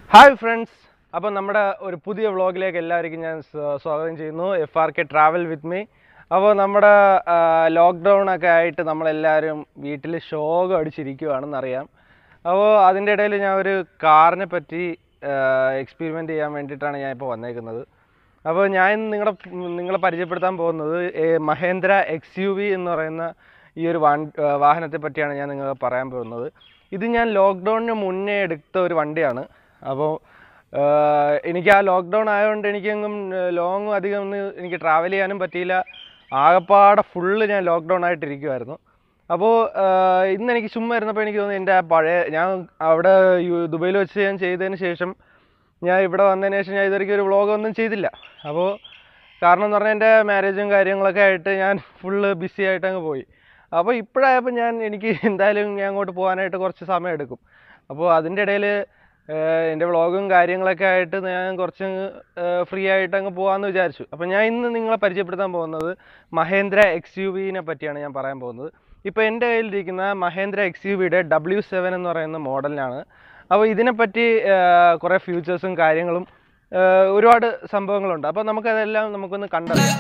hi friends അപ്പോൾ നമ്മുടെ ഒരു പുതിയ വ്ളോഗിലേക്ക് എല്ലാവർക്കും ഞാൻ സ്വാ- സ്വാഗതം ചെയ്യുന്നു F R K travel with me അപ്പോൾ നമ്മുടെ ലോക്ക്ഡൗൺ ഒക്കെ ആയിട്ട് നമ്മളെല്ലാവരും വീട്ടിൽ ഷോകം അടിച്ചിരിക്കുകയാണെന്നറിയാം അപ്പോൾ അതിൻ്റെ ഇടയിൽ ഞാൻ ഒരു കാറിനെ പറ്റി എക്സ്പെരിമെൻ്റ് ചെയ്യാൻ വേണ്ടിയിട്ടാണ് ഞാൻ ഇപ്പോൾ വന്നേക്കുന്നത് അപ്പോൾ ഞാൻ ഇന്ന് നിങ്ങളുടെ നിങ്ങളെ പരിചയപ്പെടുത്താൻ പോകുന്നത് ഏ, മഹേന്ദ്ര എക്സ് യു വി എന്ന് പറയുന്ന ഈ ഒരു വൺ വാഹനത്തെ പറ്റിയാണ് ഞാൻ നിങ്ങൾക്ക് പറയാൻ പോകുന്നത് ഇത് ഞാൻ ലോക്ക്ഡൗണിന് മുന്നേ എടുത്ത ഒരു വണ്ടിയാണ് അപ്പോൾ എനിക്ക് ആ ലോക്ക്ഡൗൺ ആയതുകൊണ്ട് എനിക്കെങ്ങും ലോങ് അധികം ഒന്ന് എനിക്ക് ട്രാവൽ ചെയ്യാനും പറ്റിയില്ല ആകപ്പാടെ ഫുള്ള് ഞാൻ ലോക്ക്ഡൗൺ ആയിട്ടിരിക്കുമായിരുന്നു അപ്പോൾ ഇന്ന് എനിക്ക് ചുമ്മാ ഇരുന്നപ്പോൾ എനിക്ക് തോന്നുന്നു എൻ്റെ ആ പഴയ ഞാൻ അവിടെ യു- ദുബൈയിൽ വെച്ച് ഞാൻ ചെയ്തതിന് ശേഷം ഞാൻ ഇവിടെ വന്നതിന് ശേഷം ഞാൻ ഇതുവരെയ്ക്കും ഒരു വ്ളോഗ് ഒന്നും ചെയ്തില്ല അപ്പോൾ കാരണം എന്ന് പറഞ്ഞാൽ എൻ്റെ മാരേജും കാര്യങ്ങളൊക്കെ ആയിട്ട് ഞാൻ ഫുള്ള് ബിസി ആയിട്ട് അങ്ങ് പോയി അപ്പോൾ ഇപ്പോഴായപ്പോൾ ഞാൻ എനിക്ക് എന്തായാലും ഞാൻ അങ്ങോട്ട് പോകാനായിട്ട് കുറച്ച് സമയം എടുക്കും അപ്പോൾ അതിൻ്റെ ഇടയിൽ എൻ്റെ വ്ളോഗും കാര്യങ്ങളൊക്കെ ആയിട്ട് ഞാൻ കുറച്ച് ഫ്രീ ആയിട്ട് അങ്ങ് പോകാമെന്ന് വിചാരിച്ചു അപ്പോൾ ഞാൻ ഇന്ന് നിങ്ങളെ പരിചയപ്പെടുത്താൻ പോകുന്നത് മഹേന്ദ്ര എക്സ് യു വിനെ പറ്റിയാണ് ഞാൻ പറയാൻ പോകുന്നത് ഇപ്പോൾ എൻ്റെ കയ്യിലിരിക്കുന്ന മഹേന്ദ്ര എക്സ് യു വിയുടെ ഡബ്ല്യു സെവൻ എന്ന് പറയുന്ന മോഡലിനാണ് അപ്പോൾ ഇതിനെപ്പറ്റി കുറേ ഫ്യൂച്ചേഴ്സും കാര്യങ്ങളും ആ, ഒരുപാട് സംഭവങ്ങളുണ്ട് അപ്പോൾ നമുക്കതെല്ലാം നമുക്കൊന്ന് കണ്ടറിയാം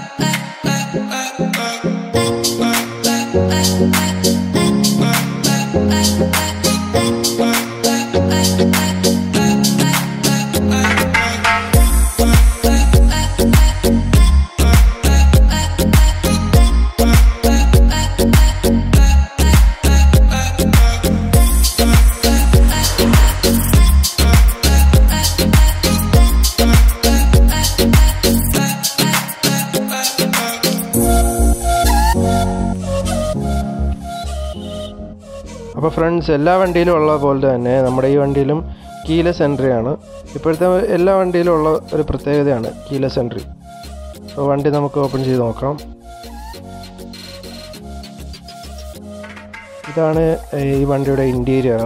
അപ്പോൾ ഫ്രണ്ട്സ് എല്ലാ വണ്ടിയിലും ഉള്ള പോലെ തന്നെ നമ്മുടെ ഈ വണ്ടിയിലും കീലെസ് എൻട്രി ആണ് ഇപ്പോഴത്തെ എല്ലാ വണ്ടിയിലും ഉള്ള ഒരു പ്രത്യേകതയാണ് കീലെസ് എൻട്രി അപ്പോൾ വണ്ടി നമുക്ക് ഓപ്പൺ ചെയ്ത് നോക്കാം ഇതാണ് ഏഹ്, ഈ വണ്ടിയുടെ ഇൻറ്റീരിയർ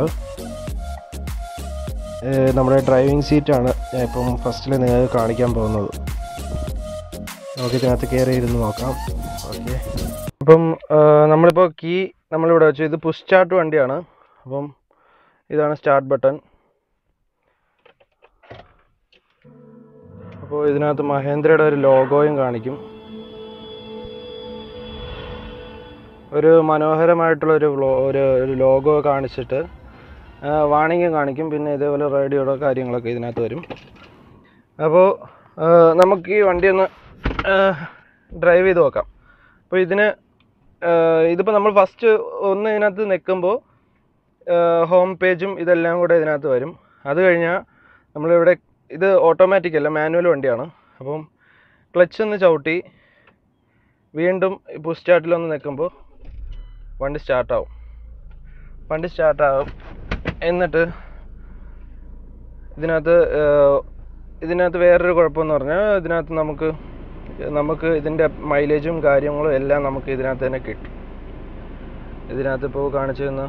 നമ്മുടെ ഡ്രൈവിംഗ് സീറ്റാണ് ഞാൻ ഇപ്പം ഫസ്റ്റിൽ നിങ്ങൾക്ക് കാണിക്കാൻ പോകുന്നത് നമുക്ക് ഇതിനകത്ത് കയറി ഇരുന്ന് നോക്കാം ഓക്കെ അപ്പം ആ, നമ്മളിപ്പോൾ കീ നമ്മളിവിടെ വെച്ചു ഇത് പുഷ് സ്റ്റാർട്ട് വണ്ടിയാണ് അപ്പം ഇതാണ് സ്റ്റാർട്ട് ബട്ടൺ അപ്പോൾ ഇതിനകത്ത് മഹേന്ദ്രയുടെ ഒരു ലോഗോയും കാണിക്കും ഒരു മനോഹരമായിട്ടുള്ള ഒരു വ്ലോ ഒരു ഒരു ലോഗോ കാണിച്ചിട്ട് വാണിംഗും കാണിക്കും പിന്നെ ഇതേപോലെ റേഡിയോയുടെ കാര്യങ്ങളൊക്കെ ഇതിനകത്ത് വരും അപ്പോൾ നമുക്ക് ഈ വണ്ടി ഒന്ന് ഡ്രൈവ് ചെയ്ത് നോക്കാം അപ്പോൾ ഇതിന് ഇതിപ്പോൾ നമ്മൾ ഫസ്റ്റ് ഒന്ന് ഇതിനകത്ത് നിൽക്കുമ്പോൾ ഹോം പേജും ഇതെല്ലാം കൂടെ ഇതിനകത്ത് വരും അത് കഴിഞ്ഞാൽ നമ്മളിവിടെ ഇത് ഓട്ടോമാറ്റിക് അല്ല മാനുവൽ വണ്ടിയാണ് അപ്പം ക്ലച്ച് ഒന്ന് ചവിട്ടി വീണ്ടും പുഷ് സ്റ്റാർട്ടിലൊന്ന് നിൽക്കുമ്പോൾ വണ്ടി സ്റ്റാർട്ടാവും വണ്ടി സ്റ്റാർട്ടാവും എന്നിട്ട് ഇതിനകത്ത് ഏഹ്, ഇതിനകത്ത് വേറൊരു കുഴപ്പമെന്ന് പറഞ്ഞാൽ ഇതിനകത്ത് നമുക്ക് നമുക്ക് ഇതിൻ്റെ മൈലേജും കാര്യങ്ങളും എല്ലാം നമുക്ക് ഇതിനകത്ത് തന്നെ കിട്ടും ഇതിനകത്ത് ഇപ്പോൾ കാണിച്ചിരുന്ന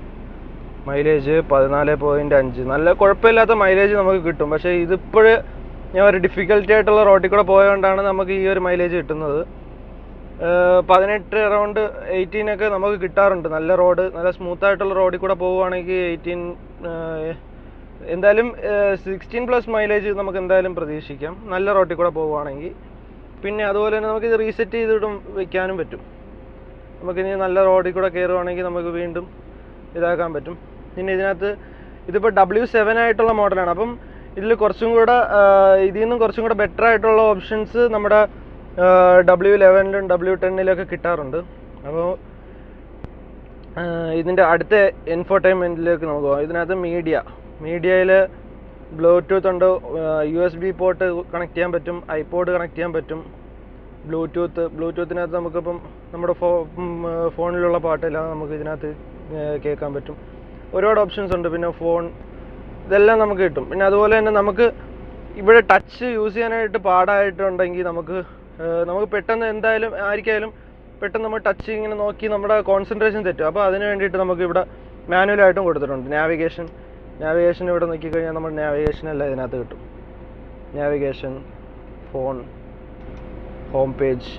മൈലേജ് പതിനാല് പോയിൻ്റ് അഞ്ച് നല്ല കുഴപ്പമില്ലാത്ത മൈലേജ് നമുക്ക് കിട്ടും പക്ഷേ ഇതിപ്പോൾ ഞാൻ ഒരു ഡിഫിക്കൽറ്റി ആയിട്ടുള്ള റോഡിൽ കൂടെ പോയതുകൊണ്ടാണ് നമുക്ക് ഈ ഒരു മൈലേജ് കിട്ടുന്നത് ഏഹ് പതിനെട്ട് അറൗണ്ട് എയ്റ്റീൻ ഒക്കെ നമുക്ക് കിട്ടാറുണ്ട് നല്ല റോഡ് നല്ല സ്മൂത്ത് ആയിട്ടുള്ള റോഡിൽ കൂടെ പോവുകയാണെങ്കിൽ എയ്റ്റീൻ എന്തായാലും സിക്സ്റ്റീൻ പ്ലസ് മൈലേജ് നമുക്ക് എന്തായാലും പ്രതീക്ഷിക്കാം നല്ല റോഡിൽ കൂടെ പോവുകയാണെങ്കിൽ പിന്നെ അതുപോലെ തന്നെ നമുക്ക് ഇത് റീസെറ്റ് ചെയ്തിട്ടും വെക്കാനും പറ്റും നമുക്കിനി നല്ല റോഡിൽ കൂടെ കയറുവാണെങ്കിൽ നമുക്ക് വീണ്ടും ഇതാക്കാൻ പറ്റും പിന്നെ ഇതിനകത്ത് ഇതിപ്പോൾ ഡബ്ല്യു സെവൻ ആയിട്ടുള്ള മോഡലാണ് അപ്പം ഇതിൽ കുറച്ചും കൂടെ ആ, ഇതിൽ നിന്നും കുറച്ചും കൂടെ ബെറ്റർ ആയിട്ടുള്ള ഓപ്ഷൻസ് നമ്മുടെ ഡബ്ല്യു ലെവനിലും ഡബ്ല്യു ടെന്നിലൊക്കെ കിട്ടാറുണ്ട് അപ്പോൾ ഇതിൻ്റെ അടുത്ത എൻഫോർടൈൻമെൻറ്റിലേക്ക് നമുക്ക് പോകാം ഇതിനകത്ത് മീഡിയ മീഡിയയിൽ ബ്ലൂടൂത്ത് ഉണ്ട് U S B port connect ചെയ്യാൻ പറ്റും ഐപോഡ് കണക്ട് ചെയ്യാൻ പറ്റും ബ്ലൂടൂത്ത് ബ്ലൂടൂത്തിനകത്ത് നമുക്കിപ്പം നമ്മുടെ ഫോ ഉം, ആ, ഫോണിലുള്ള പാട്ടെല്ലാം നമുക്ക് ഇതിനകത്ത് ഏർ കേൾക്കാൻ പറ്റും ഒരുപാട് ഓപ്ഷൻസ് ഉണ്ട് പിന്നെ ഫോൺ ഇതെല്ലാം നമുക്ക് കിട്ടും പിന്നെ അതുപോലെ തന്നെ നമുക്ക് ഇവിടെ ടച്ച് യൂസ് ചെയ്യാനായിട്ട് പാടായിട്ടുണ്ടെങ്കിൽ നമുക്ക് ഏർ നമുക്ക് പെട്ടെന്ന് എന്തായാലും ആർക്കായാലും പെട്ടെന്ന് നമ്മൾ ടച്ച് ഇങ്ങനെ നോക്കി നമ്മുടെ കോൺസെൻട്രേഷൻ തെറ്റും അപ്പോൾ അതിന് വേണ്ടിയിട്ട് നമുക്ക് ഇവിടെ മാനുവലായിട്ടും കൊടുത്തിട്ടുണ്ട് നാവിഗേഷൻ നാവിഗേഷൻ ഇവിടെ നോക്കിക്കഴിഞ്ഞാൽ നമ്മുടെ നാവിഗേഷൻ എല്ലാം ഇതിനകത്ത് കിട്ടും navigation phone home page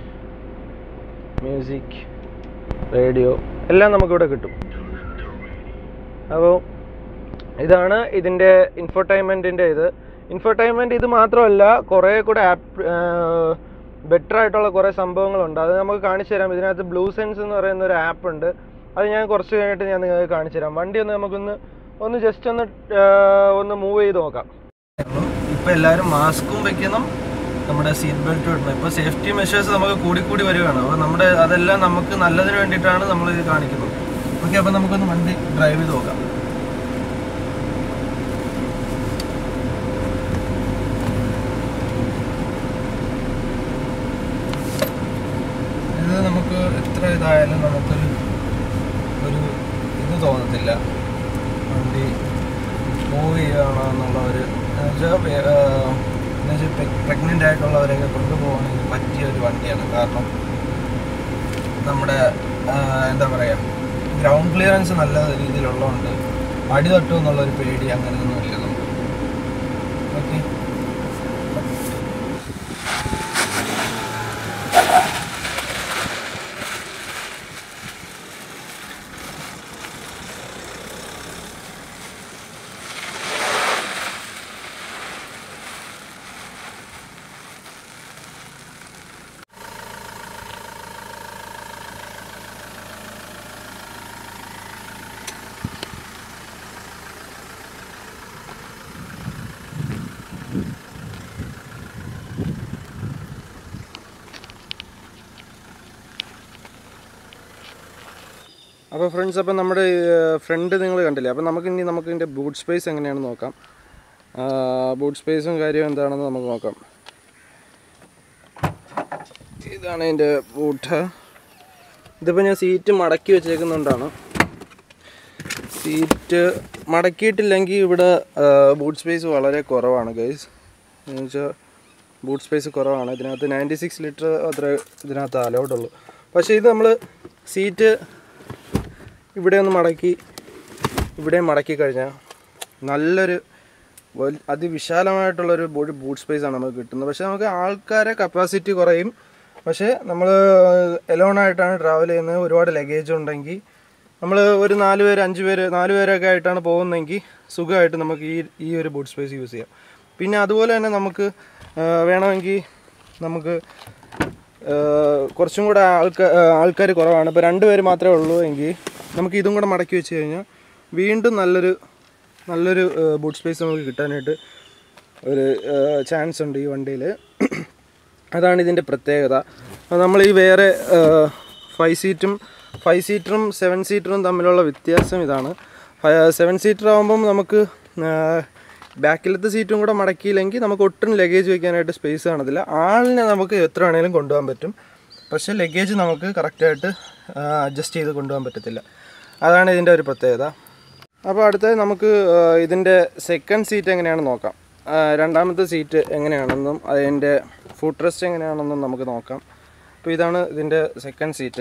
music radio എല്ലാം നമുക്കിവിടെ കിട്ടും അപ്പോൾ ഇതാണ് ഇതിൻ്റെ ഇൻഫോർടൈൻമെൻറ്റിൻ്റെ ഇത് ഇൻഫോർടൈൻമെൻറ്റ് ഇത് മാത്രമല്ല കുറേ കൂടെ ആപ്പ് ബെറ്റർ ആയിട്ടുള്ള കുറേ സംഭവങ്ങളുണ്ട് അത് നമുക്ക് കാണിച്ചു തരാം ഇതിനകത്ത് ബ്ലൂ സെൻസ് എന്ന് പറയുന്ന ഒരു ആപ്പ് ഉണ്ട് അത് ഞാൻ കുറച്ച് കഴിഞ്ഞിട്ട് ഞാൻ നിങ്ങൾക്ക് കാണിച്ചു തരാം വണ്ടി ഒന്ന് നമുക്കൊന്ന് ഒന്ന് ജസ്റ്റ് ഒന്ന് ആ, ഒന്ന് മൂവ് ചെയ്ത് നോക്കാം ഇപ്പോൾ എല്ലാവരും മാസ്കും വെക്കണം നമ്മുടെ സീറ്റ് ബെൽറ്റ് ഇടണം ഇപ്പോൾ സേഫ്റ്റി മെഷേഴ്സ് നമുക്ക് കൂടി കൂടി വരികയാണ് അപ്പോൾ നമ്മുടെ അതെല്ലാം നമുക്ക് നല്ലതിന് വേണ്ടിയിട്ടാണ് നമ്മൾ ഇത് കാണിക്കുന്നത് ഓക്കെ അപ്പോൾ നമുക്കൊന്ന് വണ്ടി ഡ്രൈവ് ചെയ്ത് നോക്കാം ഇത് നമുക്ക് എത്ര ഇതായാലും നമുക്കൊരു ഒരു ഇത് തോന്നത്തില്ല വണ്ടി മൂവ് ചെയ്യുകയാണോ എന്നുള്ള ഒരു എന്നുവെച്ചാൽ പ്രഗ്നൻ്റ് ആയിട്ടുള്ളവരെയൊക്കെ കൊണ്ടുപോകണമെങ്കിൽ പറ്റിയ ഒരു വണ്ടിയാണ് കാരണം നമ്മുടെ ആ, എന്താ പറയുക ഗ്രൗണ്ട് ക്ലിയറൻസ് നല്ല രീതിയിലുള്ളതുകൊണ്ട് അടി തട്ടും എന്നുള്ളൊരു പേടി അങ്ങനെയൊന്നും ഇല്ല നമുക്ക് ഓക്കെ അപ്പോൾ ഫ്രണ്ട്സ് അപ്പോൾ നമ്മുടെ ഫ്രണ്ട് നിങ്ങൾ കണ്ടില്ലേ അപ്പോൾ നമുക്ക് ഇനി നമുക്ക് ഇതിൻ്റെ ബൂട്ട് സ്പേസ് എങ്ങനെയാണെന്ന് നോക്കാം ബൂട്ട് സ്പേസും കാര്യവും എന്താണെന്ന് നമുക്ക് നോക്കാം ഇതാണ് ഇതിൻ്റെ ബൂട്ട് ഇതിപ്പോൾ ഞാൻ സീറ്റ് മടക്കി വെച്ചേക്കുന്നുണ്ടാണ് സീറ്റ് മടക്കിയിട്ടില്ലെങ്കിൽ ഇവിടെ ബൂട്ട് സ്പേസ് വളരെ കുറവാണ് ഗൈസ് എന്ന് വെച്ചാൽ ബൂട്ട് സ്പേസ് കുറവാണ് ഇതിനകത്ത് നയൻറ്റി സിക്സ് ലിറ്റർ അത്ര ഇതിനകത്ത് അലൗഡ് ഉള്ളൂ പക്ഷേ ഇത് നമ്മൾ സീറ്റ് ഇവിടെ ഒന്ന് മടക്കി ഇവിടെ മടക്കി കഴിഞ്ഞാൽ നല്ലൊരു വൽ- അതിവിശാലമായിട്ടുള്ളൊരു ബോഡി ബൂട്ട് സ്പേസ് ആണ് നമുക്ക് കിട്ടുന്നത് പക്ഷേ നമുക്ക് ആൾക്കാരെ കപ്പാസിറ്റി കുറയും പക്ഷേ നമ്മൾ എലോൺ ആയിട്ടാണ് ട്രാവൽ ചെയ്യുന്നത് ഒരുപാട് ലഗേജ് ഉണ്ടെങ്കിൽ നമ്മൾ ഒരു നാല് പേര് അഞ്ച് പേര് നാല് പേരൊക്കെ ആയിട്ടാണ് പോകുന്നതെങ്കിൽ സുഖമായിട്ട് നമുക്ക് ഈ ഈ ഒരു ബൂട്ട് സ്പേസ് യൂസ് ചെയ്യാം പിന്നെ അതുപോലെ തന്നെ നമുക്ക് ആ, വേണമെങ്കിൽ നമുക്ക് ആ, കുറച്ചും കൂടെ ആൾക്കാർ ആൾക്കാർ കുറവാണ് ഇപ്പോൾ രണ്ട് പേര് മാത്രമേ ഉള്ളൂ എങ്കിൽ നമുക്ക് ഇതും കൂടെ മടക്കി വെച്ച് കഴിഞ്ഞാൽ വീണ്ടും നല്ലൊരു നല്ലൊരു ബൂട്ട് സ്പേസ് നമുക്ക് കിട്ടാനായിട്ട് ഒരു ചാൻസ് ഉണ്ട് ഈ വണ്ടിയിൽ അതാണ് ഇതിൻ്റെ പ്രത്യേകത അപ്പോൾ നമ്മൾ ഈ വേറെ ഫൈവ് സീറ്റും ഫൈവ് സീറ്ററും സെവൻ സീറ്ററും തമ്മിലുള്ള വ്യത്യാസം ഇതാണ് സെവൻ സീറ്റർ ആകുമ്പം നമുക്ക് ബാക്കിലത്തെ സീറ്റും കൂടെ മടക്കിയില്ലെങ്കിൽ നമുക്ക് ഒട്ടും ലഗേജ് വെക്കാനായിട്ട് സ്പേസ് കാണത്തില്ല ആളിനെ നമുക്ക് എത്ര വേണേലും കൊണ്ടുപോകാൻ പറ്റും പക്ഷേ ലഗേജ് നമുക്ക് കറക്റ്റായിട്ട് അഡ്ജസ്റ്റ് ചെയ്ത് കൊണ്ടുപോകാൻ പറ്റത്തില്ല അതാണ് ഇതിൻ്റെ ഒരു പ്രത്യേകത അപ്പോൾ അടുത്തത് നമുക്ക് ആ, ഇതിൻ്റെ സെക്കൻഡ് സീറ്റ് എങ്ങനെയാണെന്ന് നോക്കാം ആ, രണ്ടാമത്തെ സീറ്റ് എങ്ങനെയാണെന്നും അതിൻ്റെ ഫുഡ് റെസ്റ്റ് എങ്ങനെയാണെന്നും നമുക്ക് നോക്കാം അപ്പോൾ ഇതാണ് ഇതിൻ്റെ സെക്കൻഡ് സീറ്റ്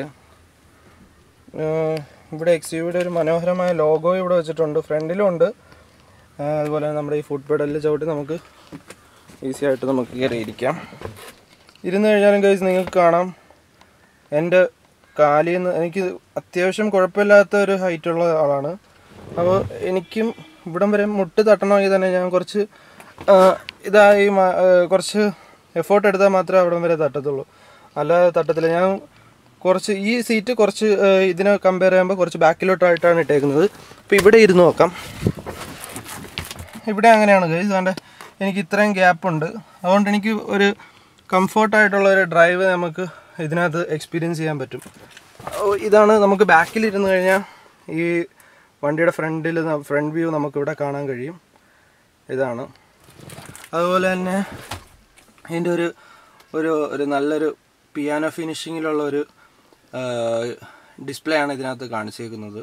ഇവിടെ എക്സ് യുടെ ഒരു മനോഹരമായ ലോഗോ ഇവിടെ വെച്ചിട്ടുണ്ട് ഫ്രണ്ടിലും ഉണ്ട് ആ, അതുപോലെ തന്നെ നമ്മുടെ ഈ ഫുഡ് പെഡലിൽ ചവിട്ടി നമുക്ക് ഈസി ആയിട്ട് നമുക്ക് കയറി ഇരിക്കാം ഇരുന്ന് കഴിഞ്ഞാലും കഴിച്ച് നിങ്ങൾക്ക് കാണാം എൻ്റെ കാലിൽ നിന്ന് എനിക്ക് അത്യാവശ്യം കുഴപ്പമില്ലാത്ത ഒരു ഹൈറ്റ് ഉള്ള ആളാണ് അപ്പോൾ എനിക്കും ഇവിടം വരെ മുട്ട് തട്ടണമെങ്കിൽ തന്നെ ഞാൻ കുറച്ച് ആ, ഇതായി മ- ആ, കുറച്ച് എഫേർട്ട് എടുത്താൽ മാത്രമേ അവിടം വരെ തട്ടത്തുള്ളൂ അല്ലാതെ തട്ടത്തില്ല ഞാൻ കുറച്ച് ഈ സീറ്റ് കുറച്ച് ആ, ഇതിനെ കമ്പയർ ചെയ്യുമ്പോൾ കുറച്ച് ബാക്കിലോട്ടായിട്ടാണ് ഇട്ടേക്കുന്നത് അപ്പോൾ ഇവിടെ ഇരുന്ന് നോക്കാം ഇവിടെ അങ്ങനെയാണ് ഗൈസ് അതുകൊണ്ട് എനിക്ക് ഇത്രയും ഗ്യാപ്പ് ഉണ്ട് അതുകൊണ്ട് എനിക്ക് ഒരു കംഫർട്ടായിട്ടുള്ള ഒരു ഡ്രൈവ് നമുക്ക് ഇതിനകത്ത് എക്സ്പീരിയൻസ് ചെയ്യാൻ പറ്റും ഓ, ഇതാണ് നമുക്ക് ബാക്കിൽ ഇരുന്ന് കഴിഞ്ഞാൽ ഈ വണ്ടിയുടെ ഫ്രണ്ടിൽ ഫ്രണ്ട് വ്യൂ നമുക്ക് ഇവിടെ കാണാൻ കഴിയും ഇതാണ് അതുപോലെ തന്നെ ഇതിൻ്റെ ഒരു ഒരു ഒരു നല്ലൊരു പിയാനോ ഫിനിഷിങ്ങിലുള്ള ഒരു ഡിസ്പ്ലേ ആണ് ഇതിനകത്ത് കാണിച്ചേക്കുന്നത്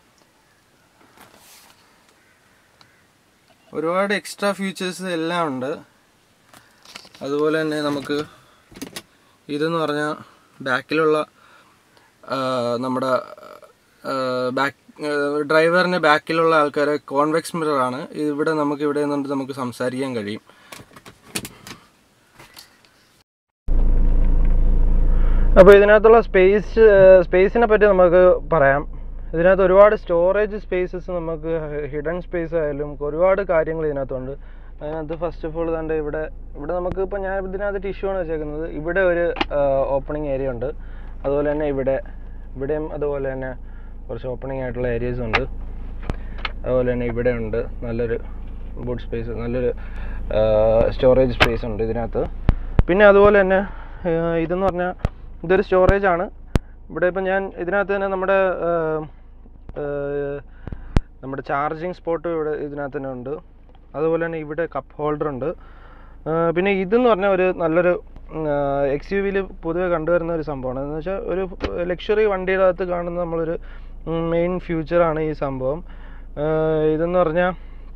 ഒരുപാട് എക്സ്ട്രാ ഫീച്ചേഴ്സ് എല്ലാം ഉണ്ട് അതുപോലെ തന്നെ നമുക്ക് ഇതെന്ന് പറഞ്ഞാൽ ബാക്കിലുള്ള ആ, നമ്മുടെ ബാക്ക് ഡ്രൈവറിൻ്റെ ബാക്കിലുള്ള ആൾക്കാരെ കോൺവെക്സ് മിററാണ് ഇവിടെ നമുക്ക് ഇവിടെ നിന്നുകൊണ്ട് നമുക്ക് സംസാരിക്കാൻ കഴിയും അപ്പോൾ ഇതിനകത്തുള്ള സ്പേസ് സ്പേസിനെ പറ്റി നമുക്ക് പറയാം ഇതിനകത്ത് ഒരുപാട് സ്റ്റോറേജ് സ്പേസസ് നമുക്ക് ഹിഡൻ സ്പേസ് ആയാലും ഒരുപാട് കാര്യങ്ങൾ ഇതിനകത്തുണ്ട് അതിനകത്ത് ഫസ്റ്റ് ഓഫ് ഓൾ തന്നെ ഇവിടെ ഇവിടെ നമുക്ക് ഇപ്പോൾ ഞാൻ ഇതിനകത്ത് ടിഷ്യൂ ആണ് വെച്ചേക്കുന്നത് ഇവിടെ ഒരു ഓപ്പണിംഗ് ഏരിയ ഉണ്ട് അതുപോലെ തന്നെ ഇവിടെ ഇവിടെയും അതുപോലെ തന്നെ കുറച്ച് ഓപ്പണിംഗ് ആയിട്ടുള്ള ഏരിയസ് ഉണ്ട് അതുപോലെ തന്നെ ഇവിടെ ഉണ്ട് നല്ലൊരു ബൂട്ട് സ്പേസ് നല്ലൊരു സ്റ്റോറേജ് സ്പേസ് ഉണ്ട് ഇതിനകത്ത് പിന്നെ അതുപോലെ തന്നെ ആ, ഇതെന്ന് പറഞ്ഞാൽ ഇതൊരു സ്റ്റോറേജ് ആണ് ഇവിടെ ഇപ്പം ഞാൻ ഇതിനകത്ത് തന്നെ നമ്മുടെ ആ, ആ, നമ്മുടെ ചാർജിങ് സ്പോട്ട് ഇവിടെ ഇതിനകത്ത് തന്നെ ഉണ്ട് അതുപോലെ തന്നെ ഇവിടെ കപ്പ് ഹോൾഡർ ഉണ്ട് ആ, പിന്നെ ഇതെന്ന് പറഞ്ഞാൽ ഒരു നല്ലൊരു എക്സ് യു വിയിൽ പൊതുവെ കണ്ടുവരുന്ന ഒരു സംഭവമാണ് എന്ന് വെച്ചാൽ ഒരു ലക്ഷറി വണ്ടിയുടെ അകത്ത് കാണുന്ന നമ്മളൊരു മെയിൻ ഫ്യൂച്ചറാണ് ഈ സംഭവം ആ, ഇതെന്ന് പറഞ്ഞാൽ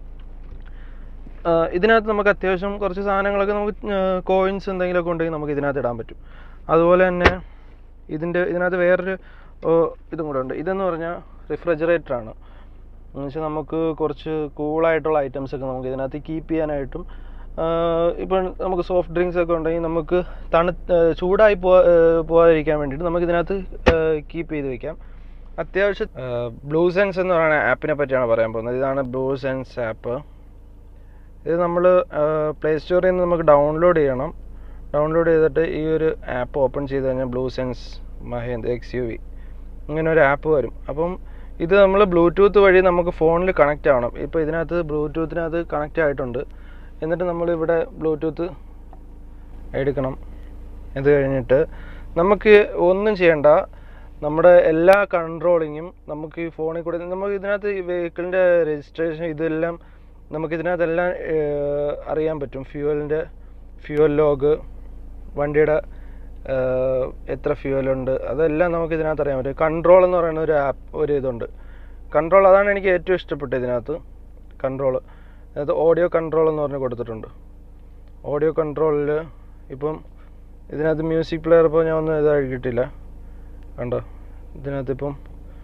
ആഹ് ഇതിനകത്ത് നമുക്ക് അത്യാവശ്യം കുറച്ച് സാധനങ്ങളൊക്കെ നമുക്ക് കോയിൻസ് എന്തെങ്കിലുമൊക്കെ ഉണ്ടെങ്കിൽ നമുക്ക് ഇതിനകത്ത് ഇടാൻ പറ്റും അതുപോലെ തന്നെ ഇതിൻ്റെ ഇതിനകത്ത് വേറൊരു ഓ, ഇതും കൂടെ ഉണ്ട് ഇതെന്ന് പറഞ്ഞാൽ റിഫ്രിജറേറ്റർ ആണ് എന്ന് വെച്ചാൽ നമുക്ക് കുറച്ച് കൂളായിട്ടുള്ള ഐറ്റംസ് ഒക്കെ നമുക്ക് ഇതിനകത്ത് കീപ്പ് ചെയ്യാനായിട്ടും ആഹ് ഇപ്പം നമുക്ക് സോഫ്റ്റ് ഡ്രിങ്ക്സ് ഒക്കെ ഉണ്ടെങ്കിൽ നമുക്ക് തണു ആഹ് ചൂടായി പോ ആഹ് പോകാതിരിക്കാൻ വേണ്ടിയിട്ട് നമുക്ക് ഇതിനകത്ത് കീപ്പ് ചെയ്ത് വെക്കാം അത്യാവശ്യം ബ്ലൂ സെൻസ് എന്ന് പറയുന്ന ആപ്പിനെ പറ്റിയാണ് പറയാൻ പോകുന്നത് ഇതാണ് ബ്ലൂ സെൻസ് ആപ്പ് ഇത് നമ്മൾ പ്ലേ സ്റ്റോറിൽ നിന്ന് നമുക്ക് ഡൗൺലോഡ് ചെയ്യണം ഡൗൺലോഡ് ചെയ്തിട്ട് ഈ ഒരു ആപ്പ് ഓപ്പൺ ചെയ്ത് കഴിഞ്ഞാൽ Blue Sense Mahindra X U V ഇങ്ങനെ ഒരു ആപ്പ് വരും അപ്പം ഇത് നമ്മൾ ബ്ലൂടൂത്ത് വഴി നമുക്ക് ഫോണിൽ കണക്റ്റ് ആവണം ഇപ്പോൾ ഇതിനകത്ത് ബ്ലൂടൂത്തിനകത്ത് കണക്റ്റ് ആയിട്ടുണ്ട് എന്നിട്ട് നമ്മൾ ഇവിടെ ബ്ലൂടൂത്ത് എടുക്കണം ഇത് കഴിഞ്ഞിട്ട് നമുക്ക് ഒന്നും ചെയ്യണ്ട നമ്മുടെ എല്ലാ കൺട്രോളിങ്ങും നമുക്ക് ഈ ഫോണിൽ കൂടെ നമുക്ക് ഇതിനകത്ത് ഈ വെഹിക്കിളിൻ്റെ രജിസ്ട്രേഷൻ ഇതെല്ലാം നമുക്ക് ഇതിനകത്തെല്ലാം ഏഹ്, അറിയാൻ പറ്റും ഫ്യൂവലിൻ്റെ ഫ്യൂവൽ ലോഗ് വണ്ടിയുടെ ഏഹ്, എത്ര ഫ്യൂവലുണ്ട് അതെല്ലാം നമുക്ക് ഇതിനകത്ത് അറിയാൻ പറ്റും കൺട്രോൾ എന്ന് പറയുന്ന ഒരു ആപ്പ് ഒരു ഇതുണ്ട് കൺട്രോൾ അതാണ് എനിക്ക് ഏറ്റവും ഇഷ്ടപ്പെട്ടത് ഇതിനകത്ത് കൺട്രോൾ അതിനകത്ത് ഓഡിയോ കൺട്രോൾ എന്ന് പറഞ്ഞ് കൊടുത്തിട്ടുണ്ട് ഓഡിയോ കൺട്രോളിൽ ഇപ്പം ഇതിനകത്ത് മ്യൂസിക് പ്ലെയർ ഇപ്പോൾ ഞാൻ ഒന്നും ഇതാക്കിയിട്ടില്ല കണ്ടോ ഇതിനകത്ത് ഇപ്പം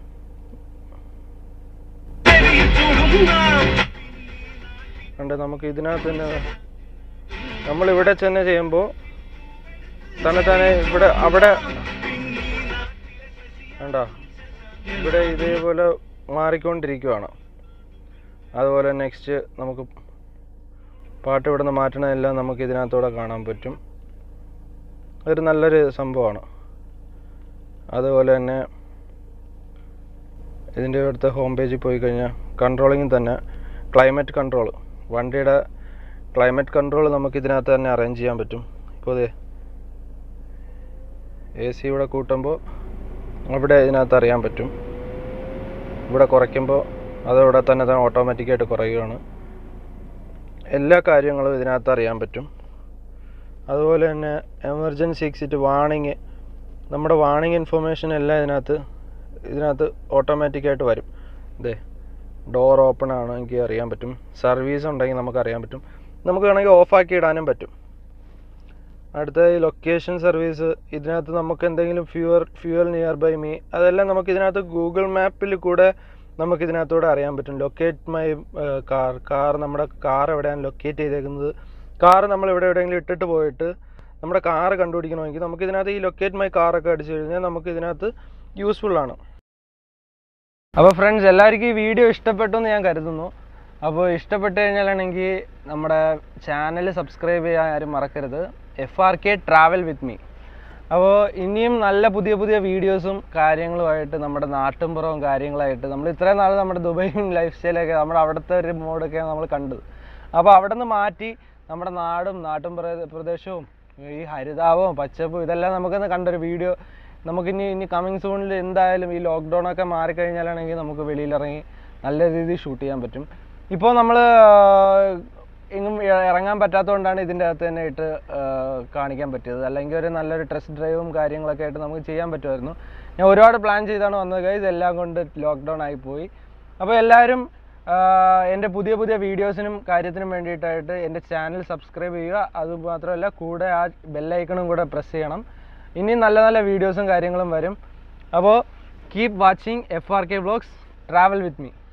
കണ്ടോ നമുക്ക് ഇതിനകത്ത് തന്നെ നമ്മൾ ഇവിടെ ചെന്ന് ചെയ്യുമ്പോൾ തന്നെ തന്നെ ഇവിടെ അവിടെ കണ്ടോ ഇവിടെ ഇതേപോലെ മാറിക്കൊണ്ടിരിക്കുവാണ് അതുപോലെ നെക്സ്റ്റ് നമുക്ക് പാട്ട് ഇവിടെ നിന്ന് മാറ്റണതെല്ലാം നമുക്ക് ഇതിനകത്തൂടെ കാണാൻ പറ്റും ഒരു നല്ലൊരു സംഭവമാണ് അതുപോലെ തന്നെ ഇതിൻ്റെ അടുത്ത ഹോം പേജിൽ പോയി കഴിഞ്ഞാൽ കൺട്രോളിങ്ങിൽ തന്നെ ക്ലൈമറ്റ് കൺട്രോൾ വണ്ടിയുടെ ക്ലൈമറ്റ് കൺട്രോൾ നമുക്ക് ഇതിനകത്ത് തന്നെ അറേഞ്ച് ചെയ്യാൻ പറ്റും ഇപ്പോൾ അതെ എ സി ഇവിടെ കൂട്ടുമ്പോൾ അവിടെ ഇതിനകത്ത് അറിയാൻ പറ്റും ഇവിടെ കുറയ്ക്കുമ്പോൾ അതവിടെ തന്നെ തന്നെ ഓട്ടോമാറ്റിക്കായിട്ട് കുറയുകയാണ് എല്ലാ കാര്യങ്ങളും ഇതിനകത്ത് അറിയാൻ പറ്റും അതുപോലെ തന്നെ എമർജൻസി എക്സിറ്റ് വാണിങ് നമ്മുടെ വാണിങ് ഇൻഫർമേഷൻ എല്ലാം ഇതിനകത്ത് ഇതിനകത്ത് ഓട്ടോമാറ്റിക്കായിട്ട് വരും ഇതേ ഡോർ ഓപ്പൺ ആണെങ്കിൽ അറിയാൻ പറ്റും സർവീസ് ഉണ്ടെങ്കിൽ നമുക്ക് അറിയാൻ പറ്റും നമുക്ക് വേണമെങ്കിൽ ഓഫാക്കി ഇടാനും പറ്റും അടുത്ത ഈ ലൊക്കേഷൻ സർവീസ് ഇതിനകത്ത് നമുക്ക് എന്തെങ്കിലും fuel fuel near by me അതെല്ലാം നമുക്ക് ഇതിനകത്ത് ഗൂഗിൾ മാപ്പിൽ കൂടെ നമുക്ക് ഇതിനകത്തൂടെ അറിയാൻ പറ്റും ലൊക്കേറ്റ് മൈ കാർ കാർ നമ്മുടെ കാർ എവിടെയാണ് ലൊക്കേറ്റ് ചെയ്തേക്കുന്നത് കാർ നമ്മൾ എവിടെ എവിടെയെങ്കിലും ഇട്ടിട്ട് പോയിട്ട് നമ്മുടെ കാർ കണ്ടുപിടിക്കണമെങ്കിൽ നമുക്ക് ഇതിനകത്ത് ഈ ലൊക്കേറ്റ് മൈ കാറൊക്കെ അടിച്ചു കഴിഞ്ഞാൽ നമുക്ക് ഇതിനകത്ത് യൂസ്ഫുൾ ആണ് അപ്പോൾ ഫ്രണ്ട്സ് എല്ലാവർക്കും ഈ വീഡിയോ ഇഷ്ടപ്പെട്ടു എന്ന് ഞാൻ കരുതുന്നു അപ്പോൾ ഇഷ്ടപ്പെട്ട് കഴിഞ്ഞാലാണെങ്കിൽ നമ്മുടെ ചാനൽ സബ്സ്ക്രൈബ് ചെയ്യാൻ ആരും മറക്കരുത് F R K travel with me അപ്പോൾ ഇനിയും നല്ല പുതിയ പുതിയ വീഡിയോസും കാര്യങ്ങളുമായിട്ട് നമ്മുടെ നാട്ടുംപുറവും കാര്യങ്ങളായിട്ട് നമ്മൾ ഇത്രയും നാൾ നമ്മുടെ ദുബൈയും ലൈഫ് സ്റ്റൈലൊക്കെ നമ്മുടെ അവിടുത്തെ ഒരു മോഡൊക്കെയാണ് നമ്മൾ കണ്ടത് അപ്പോൾ അവിടെ നിന്ന് മാറ്റി നമ്മുടെ നാടും നാട്ടും പ്രദേ- പ്രദേശവും ഈ ഹരിതാപവും പച്ചപ്പും ഇതെല്ലാം നമുക്കൊന്ന് കണ്ടൊരു വീഡിയോ നമുക്കിനി ഇനി കമ്മിങ് സൂണിൽ എന്തായാലും ഈ ലോക്ക്ഡൗൺ ഒക്കെ മാറിക്കഴിഞ്ഞാലാണെങ്കിൽ നമുക്ക് വെളിയിലിറങ്ങി നല്ല രീതിയിൽ ഷൂട്ട് ചെയ്യാൻ പറ്റും ഇപ്പോൾ നമ്മൾ എങ്ങും ഇ- ഇറങ്ങാൻ പറ്റാത്തതുകൊണ്ടാണ് ഇതിൻ്റെ അകത്ത് തന്നെ ഇട്ട് ആ, കാണിക്കാൻ പറ്റിയത് അല്ലെങ്കിൽ ഒരു നല്ലൊരു ടെസ്റ്റ് ഡ്രൈവും കാര്യങ്ങളൊക്കെ ആയിട്ട് നമുക്ക് ചെയ്യാൻ പറ്റുമായിരുന്നു ഞാൻ ഒരുപാട് പ്ലാൻ ചെയ്താണ് വന്നത് ഇതെല്ലാം കൊണ്ട് ലോക്ക്ഡൗൺ ആയിപ്പോയി അപ്പോൾ എല്ലാവരും ആഹ് എൻ്റെ പുതിയ പുതിയ വീഡിയോസിനും കാര്യത്തിനും വേണ്ടിയിട്ടായിട്ട് എൻ്റെ ചാനൽ സബ്സ്ക്രൈബ് ചെയ്യുക അതുമാത്രമല്ല കൂടെ ആ ബെല്ലൈക്കണും കൂടെ പ്രസ് ചെയ്യണം ഇനി നല്ല നല്ല വീഡിയോസും കാര്യങ്ങളും വരും അപ്പോൾ keep watching F R K vlogs travel with me